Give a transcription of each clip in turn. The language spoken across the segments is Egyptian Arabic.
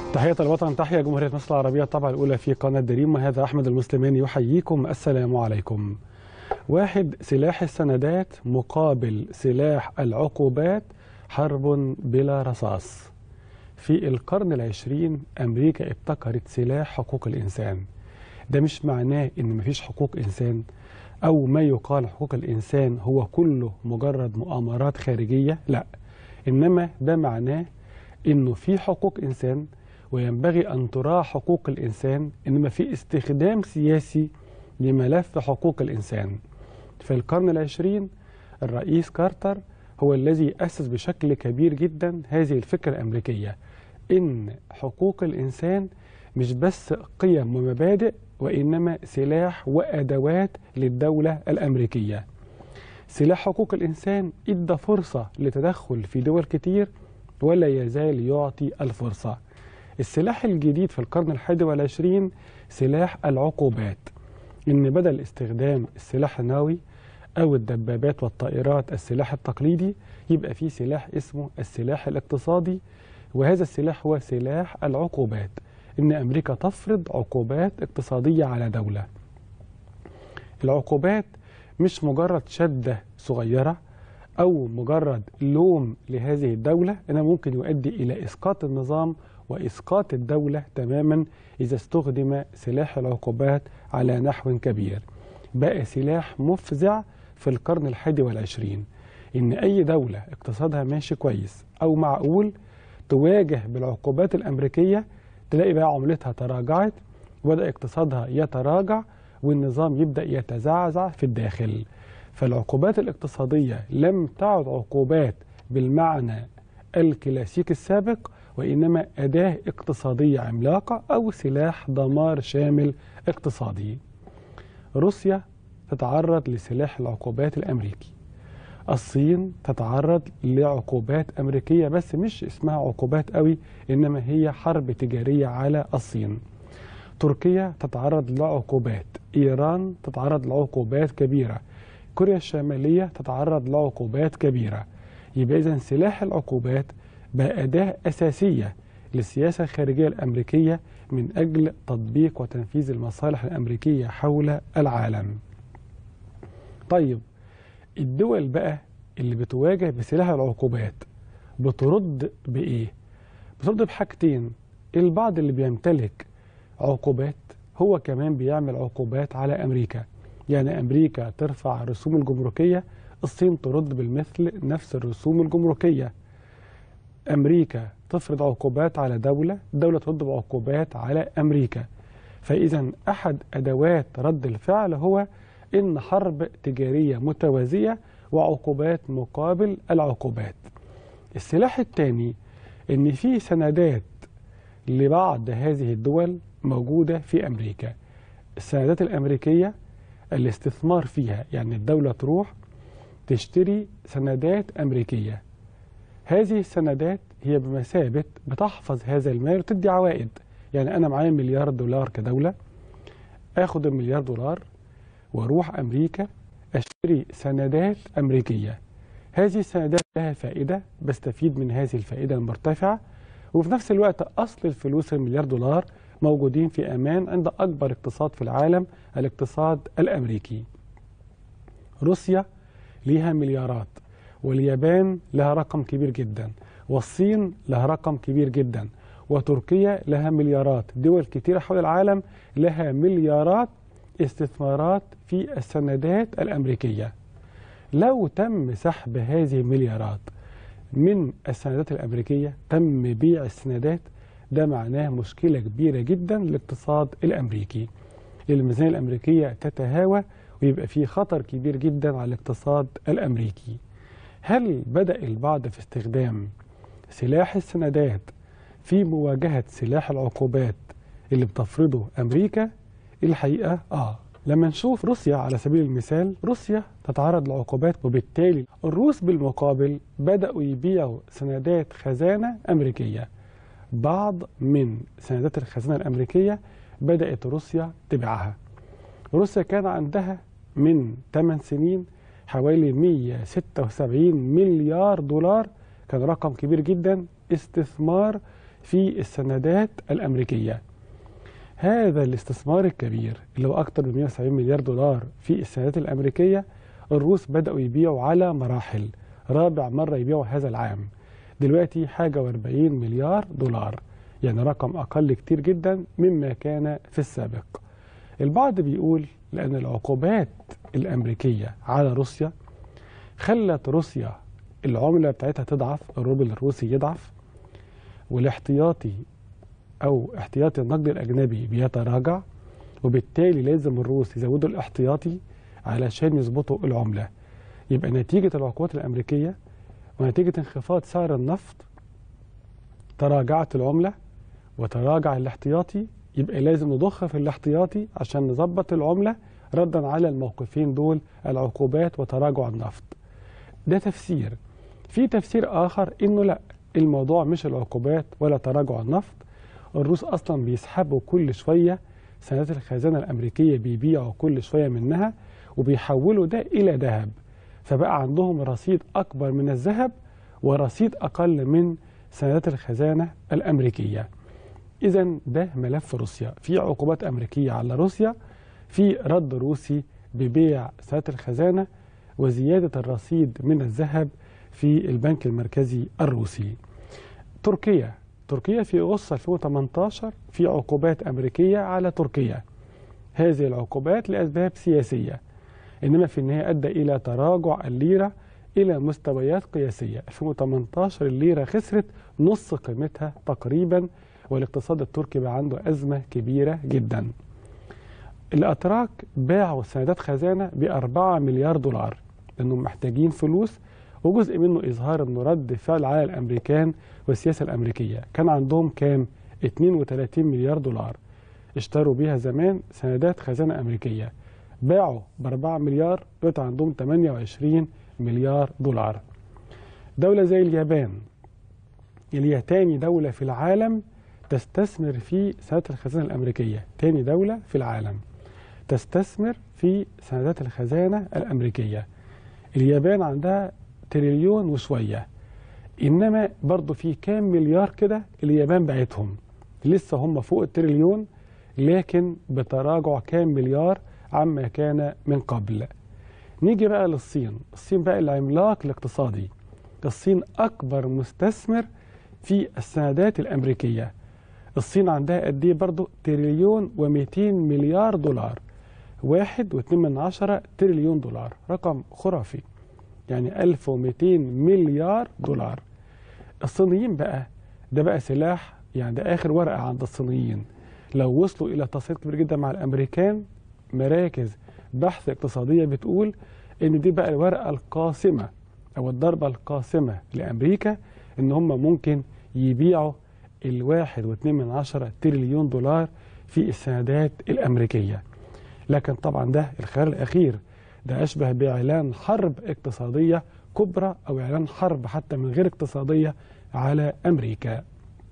تحية الوطن تحية جمهورية مصر العربية الطبعة الأولى في قناة دريم وهذا أحمد المسلماني يحييكم السلام عليكم واحد سلاح السندات مقابل سلاح العقوبات حرب بلا رصاص في القرن العشرين أمريكا ابتكرت سلاح حقوق الإنسان ده مش معناه إن مفيش حقوق إنسان أو ما يقال حقوق الإنسان هو كله مجرد مؤامرات خارجية لا إنما ده معناه إنه في حقوق إنسان وينبغي أن تراعى حقوق الإنسان إنما في استخدام سياسي لملف حقوق الإنسان في القرن العشرين الرئيس كارتر هو الذي أسس بشكل كبير جدا هذه الفكرة الأمريكية إن حقوق الإنسان مش بس قيم ومبادئ وإنما سلاح وأدوات للدولة الأمريكية سلاح حقوق الإنسان إدى فرصة لتدخل في دول كتير ولا يزال يعطي الفرصة السلاح الجديد في القرن الحادي والعشرين سلاح العقوبات إن بدل استخدام السلاح النووي أو الدبابات والطائرات السلاح التقليدي يبقى في سلاح اسمه السلاح الاقتصادي وهذا السلاح هو سلاح العقوبات إن أمريكا تفرض عقوبات اقتصادية على دولة العقوبات مش مجرد شدة صغيرة أو مجرد لوم لهذه الدولة إنما ممكن يؤدي إلى إسقاط النظام وإسقاط الدولة تماما إذا استخدم سلاح العقوبات على نحو كبير بقى سلاح مفزع في القرن الحادي والعشرين إن أي دولة اقتصادها ماشي كويس أو معقول تواجه بالعقوبات الأمريكية تلاقي بقى عملتها تراجعت وبدأ اقتصادها يتراجع والنظام يبدأ يتزعزع في الداخل فالعقوبات الاقتصادية لم تعد عقوبات بالمعنى الكلاسيكي السابق وإنما أداة اقتصادية عملاقة أو سلاح دمار شامل اقتصادي روسيا تتعرض لسلاح العقوبات الأمريكي الصين تتعرض لعقوبات أمريكية بس مش اسمها عقوبات قوي إنما هي حرب تجارية على الصين تركيا تتعرض لعقوبات إيران تتعرض لعقوبات كبيرة كوريا الشمالية تتعرض لعقوبات كبيرة يبقى إذا سلاح العقوبات بقى أداة أساسية للسياسة الخارجية الأمريكية من أجل تطبيق وتنفيذ المصالح الأمريكية حول العالم طيب الدول بقى اللي بتواجه بسلاح العقوبات بترد بإيه؟ بترد بحاجتين البعض اللي بيمتلك عقوبات هو كمان بيعمل عقوبات على أمريكا يعني أمريكا ترفع الرسوم الجمركية الصين ترد بالمثل نفس الرسوم الجمركية أمريكا تفرض عقوبات على دولة دولة ترد بعقوبات على أمريكا فإذا أحد أدوات رد الفعل هو إن حرب تجارية متوازية وعقوبات مقابل العقوبات السلاح الثاني إن في سندات لبعض هذه الدول موجودة في أمريكا السندات الأمريكية الاستثمار فيها يعني الدولة تروح تشتري سندات أمريكية هذه السندات هي بمثابة بتحفظ هذا المال وتدي عوائد يعني أنا معايا مليار دولار كدولة آخد المليار دولار واروح امريكا اشتري سندات امريكيه هذه السندات لها فائده بستفيد من هذه الفائده المرتفعه وفي نفس الوقت اصل الفلوس المليار دولار موجودين في امان عند اكبر اقتصاد في العالم الاقتصاد الامريكي روسيا ليها مليارات واليابان لها رقم كبير جدا والصين لها رقم كبير جدا وتركيا لها مليارات دول كتيرة حول العالم لها مليارات استثمارات في السندات الأمريكية لو تم سحب هذه المليارات من السندات الأمريكية تم بيع السندات ده معناه مشكلة كبيرة جدا للاقتصاد الأمريكي الميزانية الأمريكية تتهاوى ويبقى في خطر كبير جدا على الاقتصاد الأمريكي هل بدأ البعض في استخدام سلاح السندات في مواجهة سلاح العقوبات اللي بتفرضه أمريكا الحقيقة آه لما نشوف روسيا على سبيل المثال روسيا تتعرض لعقوبات وبالتالي الروس بالمقابل بدأوا يبيعوا سندات خزانة أمريكية بعض من سندات الخزانة الأمريكية بدأت روسيا تبيعها روسيا كان عندها من 8 سنين حوالي 176 مليار دولار كان رقم كبير جدا استثمار في السندات الأمريكية هذا الاستثمار الكبير اللي هو أكثر من 170 مليار دولار في السندات الأمريكية الروس بدأوا يبيعوا على مراحل رابع مرة يبيعوا هذا العام دلوقتي حاجة واربعين مليار دولار يعني رقم أقل كتير جدا مما كان في السابق البعض بيقول لأن العقوبات الأمريكية على روسيا خلت روسيا العملة بتاعتها تضعف الروبل الروسي يضعف والاحتياطي أو احتياطي النقد الأجنبي بيتراجع وبالتالي لازم الروس يزودوا الاحتياطي علشان يظبطوا العملة يبقى نتيجة العقوبات الأمريكية ونتيجة انخفاض سعر النفط تراجعت العملة وتراجع الاحتياطي يبقى لازم نضخ في الاحتياطي عشان نظبط العملة ردا على الموقفين دول العقوبات وتراجع النفط ده تفسير في تفسير آخر إنه لا الموضوع مش العقوبات ولا تراجع النفط الروس أصلا بيسحبوا كل شوية سندات الخزانة الأمريكية بيبيعوا كل شوية منها وبيحولوا ده إلى ذهب فبقى عندهم رصيد أكبر من الذهب ورصيد أقل من سندات الخزانة الأمريكية إذا ده ملف روسيا في عقوبات أمريكية على روسيا في رد روسي ببيع سندات الخزانة وزيادة الرصيد من الذهب في البنك المركزي الروسي تركيا تركيا في أغسطس 2018 في عقوبات أمريكية على تركيا هذه العقوبات لأسباب سياسية إنما في النهاية أدى إلى تراجع الليرة إلى مستويات قياسية 2018 الليرة خسرت نص قيمتها تقريبا والاقتصاد التركي بقى عنده أزمة كبيرة جدا الأتراك باعوا سندات خزانة بأربعة مليار دولار لأنهم محتاجين فلوس وجزء منه إظهار أنه رد فعل على الأمريكان والسياسة الأمريكية كان عندهم كام 32 مليار دولار اشتروا بيها زمان سندات خزانة أمريكية باعوا ب 4 مليار دلوقتي عندهم 28 مليار دولار دولة زي اليابان اللي هي تاني دولة في العالم تستثمر في سندات الخزانة الأمريكية تاني دولة في العالم تستثمر في سندات الخزانة الأمريكية اليابان عندها تريليون وشوية إنما برضو في كام مليار كده اليابان بعتهم لسه هم فوق التريليون لكن بتراجع كام مليار عما كان من قبل نيجي بقى للصين الصين بقى العملاق الاقتصادي الصين أكبر مستثمر في السندات الأمريكية الصين عندها قد ايه برضه تريليون و200 مليار دولار واحد واتنين من عشرة تريليون دولار رقم خرافي يعني 1200 مليار دولار الصينيين بقى ده بقى سلاح يعني ده آخر ورقة عند الصينيين لو وصلوا إلى تصعيد كبير جدا مع الأمريكان مراكز بحث اقتصادية بتقول إن دي بقى الورقة القاسمة أو الضربة القاسمة لأمريكا إن هم ممكن يبيعوا الواحد واثنين من عشرة تريليون دولار في السندات الأمريكية لكن طبعا ده الخيار الأخير ده أشبه بإعلان حرب اقتصادية كبرى أو إعلان حرب حتى من غير اقتصادية على أمريكا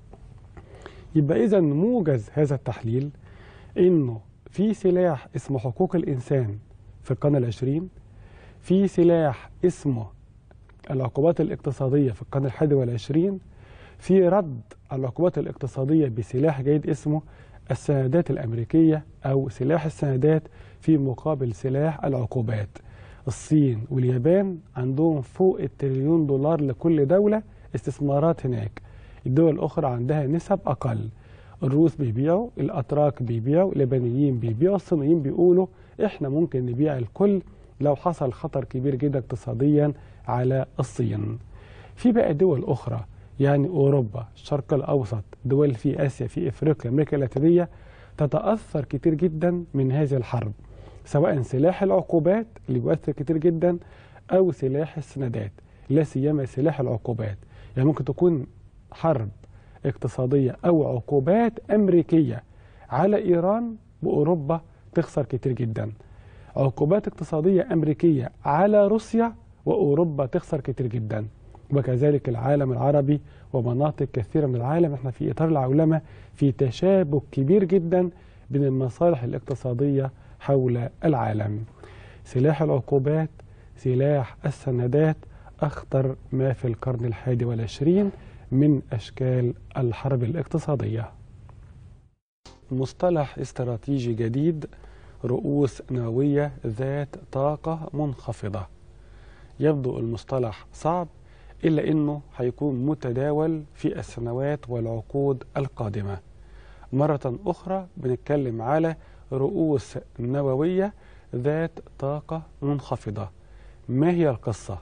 يبقى إذا موجز هذا التحليل إنه في سلاح اسمه حقوق الإنسان في القرن العشرين في سلاح اسمه العقوبات الاقتصادية في القرن الحادي والعشرين في رد العقوبات الاقتصادية بسلاح جيد اسمه السندات الأمريكية أو سلاح السندات في مقابل سلاح العقوبات الصين واليابان عندهم فوق التريليون دولار لكل دولة استثمارات هناك الدول الأخرى عندها نسب أقل الروس بيبيعوا الأتراك بيبيعوا اليابانيين بيبيعوا الصينيين بيقولوا إحنا ممكن نبيع الكل لو حصل خطر كبير جدا اقتصاديا على الصين في بقى دول أخرى يعني أوروبا الشرق الأوسط دول في آسيا في إفريقيا أمريكا اللاتينية تتأثر كتير جدا من هذه الحرب سواء سلاح العقوبات اللي بيؤثر كتير جدا أو سلاح السندات لا سيما سلاح العقوبات يعني ممكن تكون حرب اقتصادية أو عقوبات أمريكية على إيران وأوروبا تخسر كتير جدا عقوبات اقتصادية أمريكية على روسيا وأوروبا تخسر كتير جدا وكذلك العالم العربي ومناطق كثيرة من العالم احنا في إطار العولمة في تشابك كبير جدا بين المصالح الاقتصادية حول العالم سلاح العقوبات سلاح السندات أخطر ما في القرن الحادي والعشرين من أشكال الحرب الاقتصادية مصطلح استراتيجي جديد رؤوس نووية ذات طاقة منخفضة يبدو المصطلح صعب إلا أنه هيكون متداول في السنوات والعقود القادمة مرة أخرى بنتكلم على رؤوس نووية ذات طاقة منخفضة ما هي القصة؟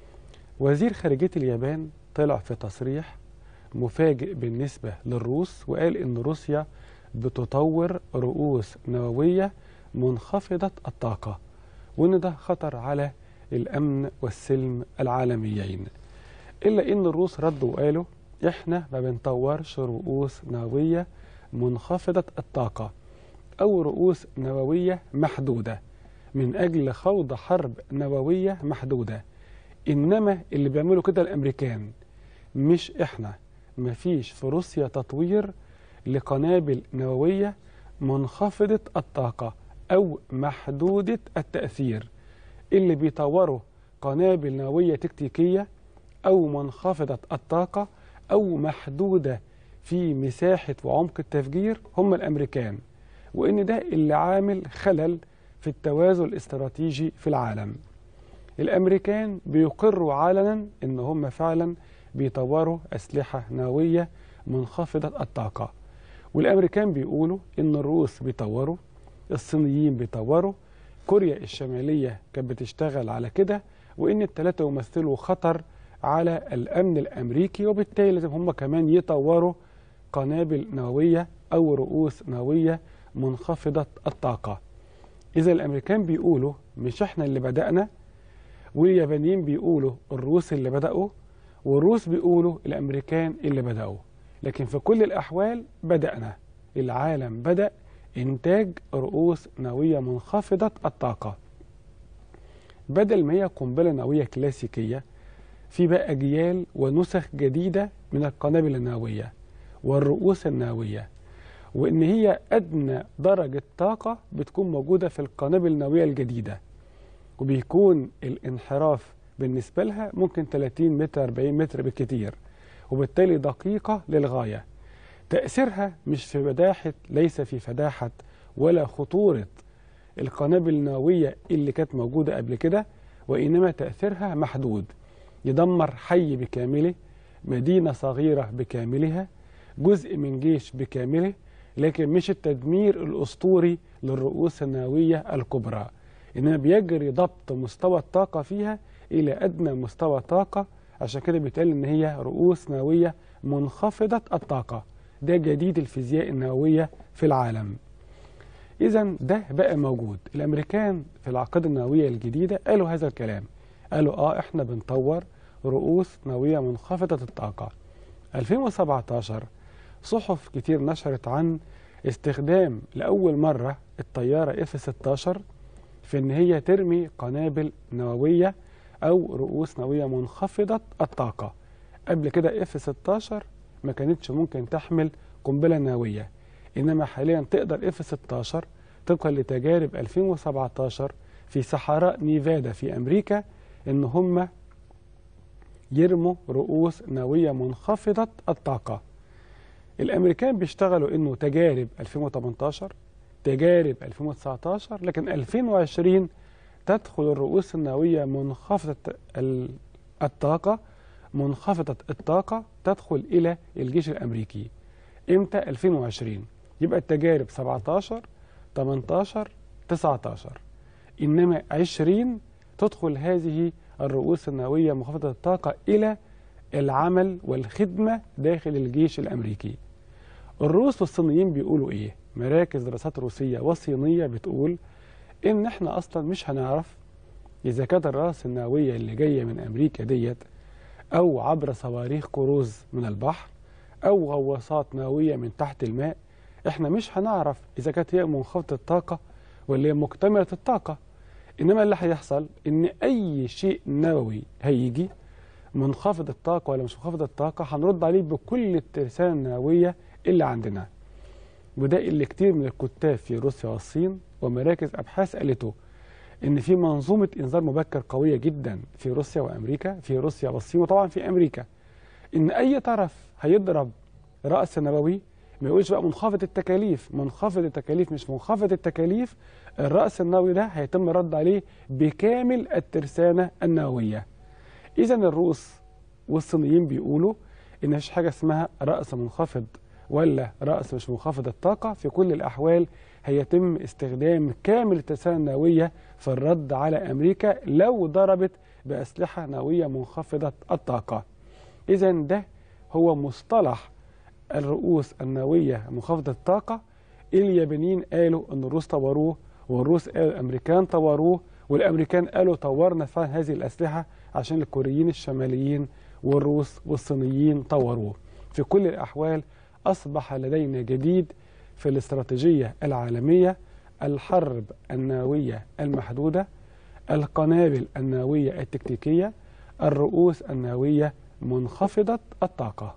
وزير خارجية اليابان طلع في تصريح مفاجئ بالنسبة للروس وقال إن روسيا بتطور رؤوس نووية منخفضة الطاقة وإن ده خطر على الأمن والسلم العالميين إلا إن الروس ردوا وقالوا إحنا ما بنطورش رؤوس نووية منخفضة الطاقة أو رؤوس نووية محدودة من أجل خوض حرب نووية محدودة إنما اللي بيعملوا كده الأمريكان مش إحنا مفيش في روسيا تطوير لقنابل نووية منخفضة الطاقة أو محدودة التأثير اللي بيطوروا قنابل نووية تكتيكية أو منخفضة الطاقة أو محدودة في مساحة وعمق التفجير هم الأمريكان وإن ده اللي عامل خلل في التوازن الاستراتيجي في العالم الأمريكان بيقروا علنا إن هم فعلا بيطوروا أسلحة نووية منخفضة الطاقة والأمريكان بيقولوا إن الروس بيطوروا الصينيين بيطوروا كوريا الشمالية كانت بتشتغل على كده وإن الثلاثة يمثلوا خطر على الأمن الأمريكي وبالتالي لازم هم كمان يطوروا قنابل نووية أو رؤوس نووية منخفضة الطاقة إذا الأمريكان بيقولوا مش إحنا اللي بدأنا واليابانيين بيقولوا الروس اللي بدأوا والروس بيقولوا الأمريكان اللي بدأوا لكن في كل الأحوال بدأنا العالم بدأ إنتاج رؤوس نووية منخفضة الطاقة بدل ما هي قنبلة نووية كلاسيكية في بقى أجيال ونسخ جديدة من القنابل النووية والرؤوس النووية وإن هي أدنى درجة طاقة بتكون موجودة في القنابل النووية الجديدة وبيكون الانحراف بالنسبة لها ممكن 30 متر 40 متر بالكتير وبالتالي دقيقة للغاية تأثيرها مش في فداحة ليس في فداحة ولا خطورة القنابل النووية اللي كانت موجودة قبل كده وإنما تأثيرها محدود يدمر حي بكامله مدينة صغيرة بكاملها جزء من جيش بكامله لكن مش التدمير الأسطوري للرؤوس النووية الكبرى إنما بيجري ضبط مستوى الطاقة فيها إلى أدنى مستوى طاقة عشان كده بيتقال إن هي رؤوس نووية منخفضة الطاقة ده جديد الفيزياء النووية في العالم إذا ده بقى موجود الأمريكان في العقيدة النووية الجديدة قالوا هذا الكلام قالوا آه إحنا بنطور رؤوس نووية منخفضة الطاقة 2017 صحف كتير نشرت عن استخدام لأول مرة الطيارة F-16 في إن هي ترمي قنابل نووية أو رؤوس نووية منخفضة الطاقة قبل كده F-16 ما كانتش ممكن تحمل قنبلة نووية إنما حاليا تقدر F-16 طبقا لتجارب 2017 في صحراء نيفادا في أمريكا إن هم يرموا رؤوس نووية منخفضة الطاقة الأمريكان بيشتغلوا إنه تجارب 2018 تجارب 2019 لكن 2020 تدخل الرؤوس النووية منخفضة الطاقة منخفضة الطاقة تدخل إلى الجيش الأمريكي إمتى 2020 يبقى التجارب 17 18 19 إنما 20 تدخل هذه الرؤوس النووية منخفضة الطاقة إلى العمل والخدمة داخل الجيش الأمريكي الروس والصينيين بيقولوا إيه مراكز دراسات روسية وصينية بتقول إن إحنا أصلا مش هنعرف إذا كانت الرأس النووية اللي جاية من أمريكا ديت أو عبر صواريخ كروز من البحر أو غواصات نووية من تحت الماء إحنا مش هنعرف إذا كانت هي منخفضة الطاقة ولا هي مكتملة الطاقة إنما اللي هيحصل إن أي شيء نووي هيجي منخفض الطاقة ولا مش منخفض الطاقة هنرد عليه بكل الترسانة النووية اللي عندنا وده اللي كتير من الكتاب في روسيا والصين ومراكز أبحاث قالته إن في منظومة إنذار مبكر قوية جدا في روسيا وأمريكا في روسيا والصين وطبعا في أمريكا ان اي طرف هيضرب راس نووي ما يقولش بقى منخفض التكاليف منخفض التكاليف مش منخفض التكاليف الراس النووي ده هيتم الرد عليه بكامل الترسانه النوويه اذا الروس والصينيين بيقولوا ان مفيش حاجه اسمها راس منخفض ولا راس مش منخفض الطاقه في كل الاحوال هيتم استخدام كامل الترسانه النوويه في الرد على امريكا لو ضربت باسلحه نوويه منخفضه الطاقه اذا ده هو مصطلح الرؤوس النوويه منخفضه الطاقه اليابانيين قالوا ان الروس طوروه والروس قالوا الامريكان طوروه والامريكان قالوا طورنا فعلا هذه الاسلحه عشان الكوريين الشماليين والروس والصينيين طوروه في كل الاحوال اصبح لدينا جديد في الاستراتيجيه العالميه الحرب النوويه المحدوده القنابل النوويه التكتيكيه الرؤوس النوويه منخفضه الطاقه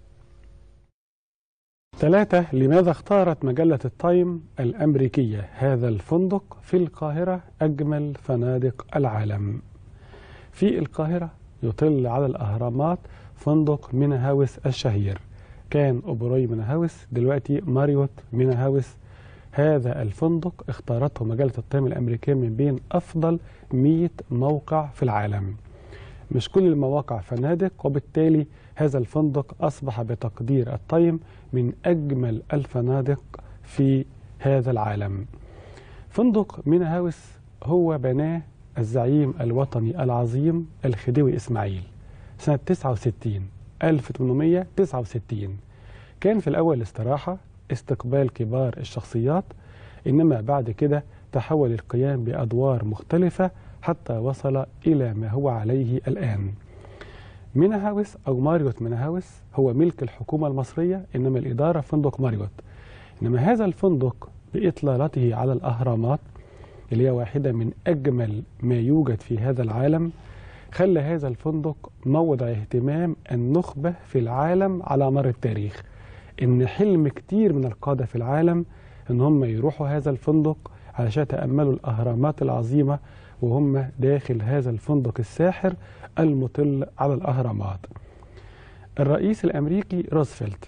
ثلاثة لماذا اختارت مجلة التايم الأمريكية هذا الفندق في القاهرة أجمل فنادق العالم في القاهرة يطل على الأهرامات فندق مينا هاوس الشهير كان أوبروي مينا هاوس دلوقتي ماريوت مينا هاوس هذا الفندق اختارته مجلة التايم الأمريكية من بين أفضل 100 موقع في العالم مش كل المواقع فنادق وبالتالي هذا الفندق أصبح بتقدير التايم من أجمل الفنادق في هذا العالم فندق مينا هاوس هو بناه الزعيم الوطني العظيم الخديوي إسماعيل سنة 69 1869 كان في الأول استراحة استقبال كبار الشخصيات إنما بعد كده تحول القيام بأدوار مختلفة حتى وصل إلى ما هو عليه الآن مينا هاوس أو ماريوت مينا هاوس هو ملك الحكومة المصرية إنما الإدارة فندق ماريوت إنما هذا الفندق بإطلالته على الأهرامات اللي هي واحدة من أجمل ما يوجد في هذا العالم خلى هذا الفندق موضع اهتمام النخبة في العالم على مر التاريخ إن حلم كتير من القادة في العالم إن هم يروحوا هذا الفندق علشان يتأملوا الأهرامات العظيمة وهم داخل هذا الفندق الساحر المطل على الأهرامات الرئيس الأمريكي روزفلت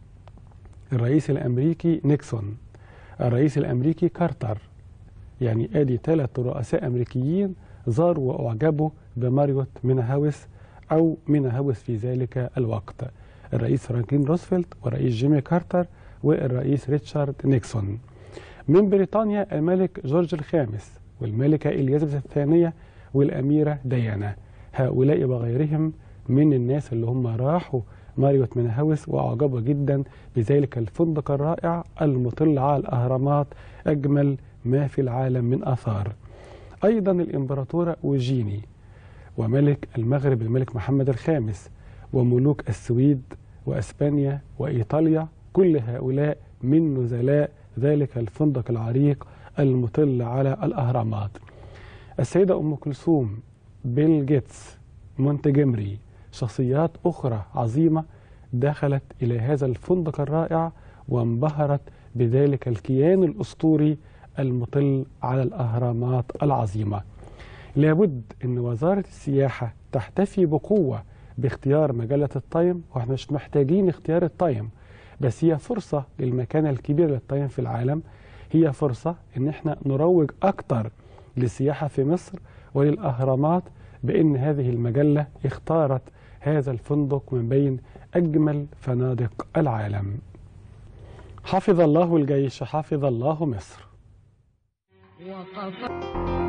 الرئيس الأمريكي نيكسون الرئيس الأمريكي كارتر يعني ادي ثلاث رؤساء امريكيين زاروا واعجبوا بماريوت مينا هاوس او مينا هاوس في ذلك الوقت الرئيس فرانكلين روزفلت والرئيس جيمي كارتر والرئيس ريتشارد نيكسون من بريطانيا الملك جورج الخامس والملكة إليزابيث الثانية والأميرة ديانا هؤلاء وغيرهم من الناس اللي هم راحوا ماريوت مينا هاوس وأعجبوا جدا بذلك الفندق الرائع المطل على الأهرامات أجمل ما في العالم من آثار أيضا الإمبراطورة أوجيني وملك المغرب الملك محمد الخامس وملوك السويد وأسبانيا وإيطاليا كل هؤلاء من نزلاء ذلك الفندق العريق المطل على الأهرامات السيدة أم كلثوم بيل جيتس مونتجمري شخصيات أخرى عظيمة دخلت إلى هذا الفندق الرائع وانبهرت بذلك الكيان الأسطوري المطل على الأهرامات العظيمة لابد أن وزارة السياحة تحتفي بقوة باختيار مجلة التايم واحنا مش محتاجين اختيار التايم بس هي فرصة للمكانة الكبيرة للتايم في العالم هي فرصة ان احنا نروج اكتر للسياحة في مصر وللأهرامات بأن هذه المجلة اختارت هذا الفندق من بين أجمل فنادق العالم حفظ الله الجيش حفظ الله مصر وقف